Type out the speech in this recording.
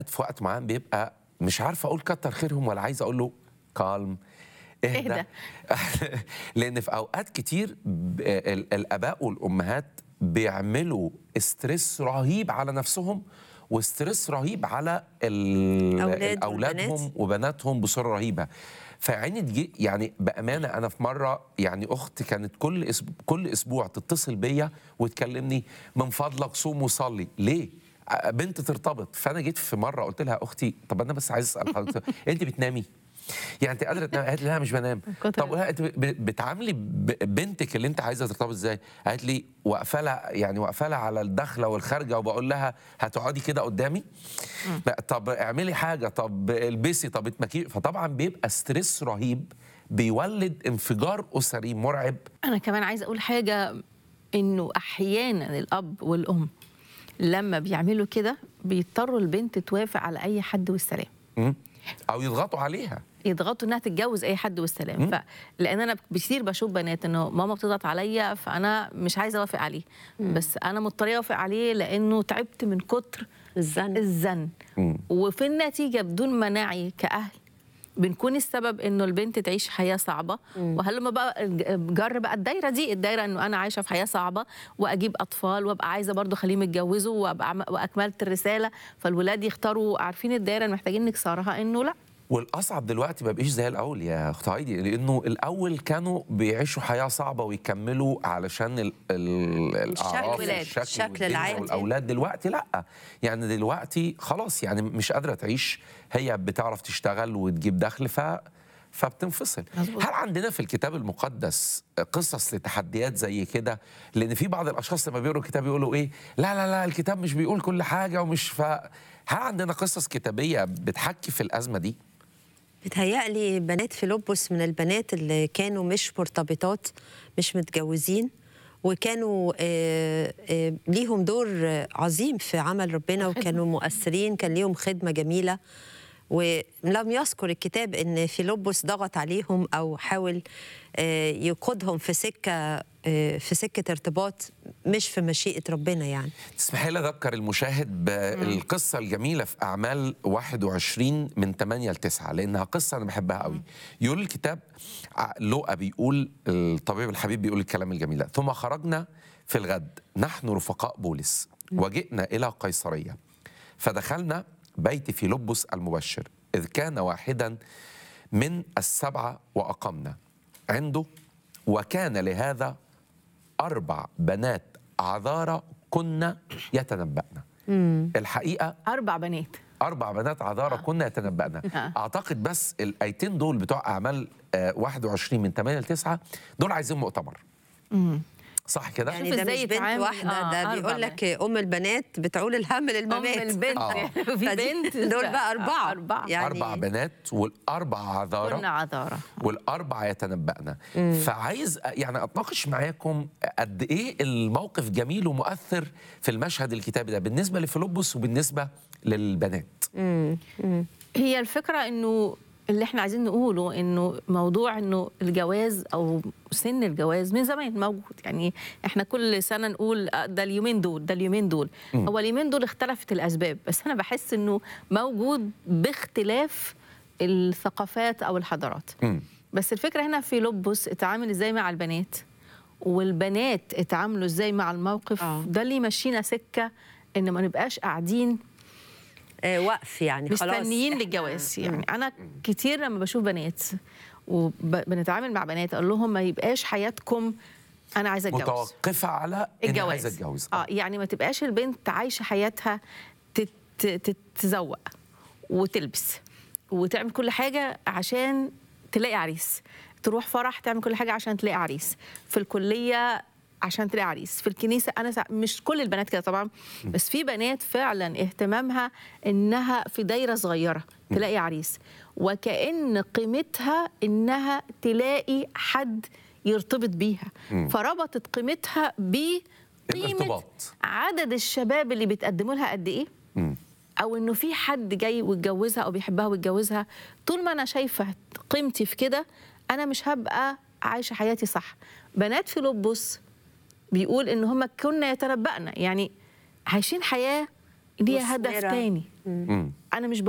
في وقت معين بيبقى مش عارف اقول كتر خيرهم ولا عايز اقول له كالم اهدى اهدى. لان في اوقات كتير ب- ال- الاباء والامهات بيعملوا استرس رهيب على نفسهم واسترس رهيب على ال- أولاد اولادهم والبنات. وبناتهم بصوره رهيبه فعيني تجي يعني بامانه انا في مره يعني اخت كانت كل اسبوع كل اسبوع تتصل بيا وتكلمني من فضلك صوم وصلي ليه ع- بنت ترتبط فانا جيت في مره قلت لها اختي طب انا بس عايز اسال حضرتك انت بتنامي يعني انت قادره تنامي قالت لي لا مش بنام كتر طب لا انت ب- بتعاملي ب- بنتك اللي انت عايزه ترتبط ازاي قالت لي واقفه لها يعني واقفه لها على الدخله والخارجه وبقول لها هتقعدي كده قدامي لا، طب اعملي حاجه طب البسي طب اتمكي فطبعا بيبقى ستريس رهيب بيولد انفجار اسري مرعب انا كمان عايزه اقول حاجه انه احيانا الاب والام لما بيعملوا كده بيضطروا البنت توافق على اي حد والسلام م? او يضغطوا عليها يضغطوا انها تتجوز اي حد والسلام ف... لان انا كتير بشوف بنات انه ماما بتضغط عليا فانا مش عايزه اوافق عليه بس انا مضطره اوافق عليه لانه تعبت من كتر الزن الزن مم. وفي النتيجه بدون ما نعي كاهل بنكون السبب انه البنت تعيش حياه صعبه وهل لما بقى جر بقى الدايره دي الدايره انه انا عايشه في حياه صعبه واجيب اطفال وابقى عايزه برضو اخليهم يتجوزوا وابقى عم- واكملت الرساله فالولاد يختاروا عارفين الدايره اللي محتاجين نكسرها انه لا والاصعب دلوقتي ما بقيش زي الاول يا اخت هايدي لانه الاول كانوا بيعيشوا حياه صعبه ويكملوا علشان ال ال الاعراف الولاد، والشكل الشكل والدنيا العادي. والاولاد دلوقتي لا يعني دلوقتي خلاص يعني مش قادره تعيش هي بتعرف تشتغل وتجيب دخل ف فبتنفصل مظبوط. هل عندنا في الكتاب المقدس قصص لتحديات زي كده لان في بعض الاشخاص لما بيقروا الكتاب يقولوا ايه لا لا لا الكتاب مش بيقول كل حاجه ومش ف هل عندنا قصص كتابيه بتحكي في الازمه دي بتهيألي بنات فيلبس من البنات اللي كانوا مش مرتبطات مش متجوزين وكانوا آه، آه، ليهم دور آه، عظيم في عمل ربنا وكانوا مؤثرين كان ليهم خدمة جميلة ولم يذكر الكتاب ان فيلبس ضغط عليهم او حاول آه، يقودهم في سكه آه، في سكه ارتباط مش في مشيئه ربنا يعني تسمحي لي اذكر المشاهد بالقصه الجميله في اعمال 21 من 8 ل 9 لانها قصه انا بحبها قوي يقول الكتاب ع- لوقا بيقول الطبيب الحبيب بيقول الكلام الجميل ده. ثم خرجنا في الغد نحن رفقاء بولس وجئنا الى قيصريه فدخلنا بيت فيلبس المبشر اذ كان واحدا من السبعه واقمنا عنده وكان لهذا أربع بنات عذارى كنا يتنبأن الحقيقة اربع بنات أربع بنات عذارى كنا يتنبأن آه. أعتقد بس الآيتين دول بتوع أعمال آه، 21 من 8 ل 9 دول عايزين مؤتمر صح كده؟ يعني شوف ده إزاي مش بنت يتعامل- واحده آه، ده أربع بيقول لك ام البنات بتعول الهم ام للممات البنت آه. في فدي- بنت دول بقى اربعه اربعه يعني أربع بنات والأربع كنا عذارى عذاره والأربع يتنبأن فعايز يعني أتناقش معاكم قد إيه الموقف جميل ومؤثر في المشهد الكتابي ده بالنسبة لفيلبس وبالنسبة للبنات هي الفكرة انه اللي احنا عايزين نقوله انه موضوع انه الجواز او سن الجواز من زمان موجود يعني احنا كل سنة نقول آه، ده اليومين دول ده اليومين دول هو اليومين دول اختلفت الاسباب بس انا بحس انه موجود باختلاف الثقافات او الحضارات مم. بس الفكرة هنا في لبس اتعامل ازاي مع البنات والبنات اتعاملوا ازاي مع الموقف آه. ده اللي يمشينا سكة ان ما نبقاش قاعدين آه وقف يعني خلاص مستنيين إحنا- للجواز يعني انا كتير لما بشوف بنات وبنتعامل مع بنات اقول لهم ما يبقاش حياتكم انا عايزه اتجوز متوقفة على إني الجواز عايزة أتجوز اه يعني ما تبقاش البنت عايشه حياتها تت- تتزوق وتلبس وتعمل كل حاجه عشان تلاقي عريس تروح فرح تعمل كل حاجه عشان تلاقي عريس في الكليه عشان تلاقي عريس في الكنيسه انا سا... مش كل البنات كده طبعا بس في بنات فعلا اهتمامها انها في دايره صغيره تلاقي عريس وكأن قيمتها انها تلاقي حد يرتبط بيها فربطت قيمتها بقيمه الارتباط. عدد الشباب اللي بيتقدموا لها قد ايه مم. او انه في حد جاي ويتجوزها او بيحبها ويتجوزها طول ما انا شايفه قيمتي في كده انا مش هبقى عايشه حياتي صح بنات فيلبس بيقول ان هم كنا يتنبأنا يعني عايشين حياه ليها هدف مثمرة. تاني مم. انا مش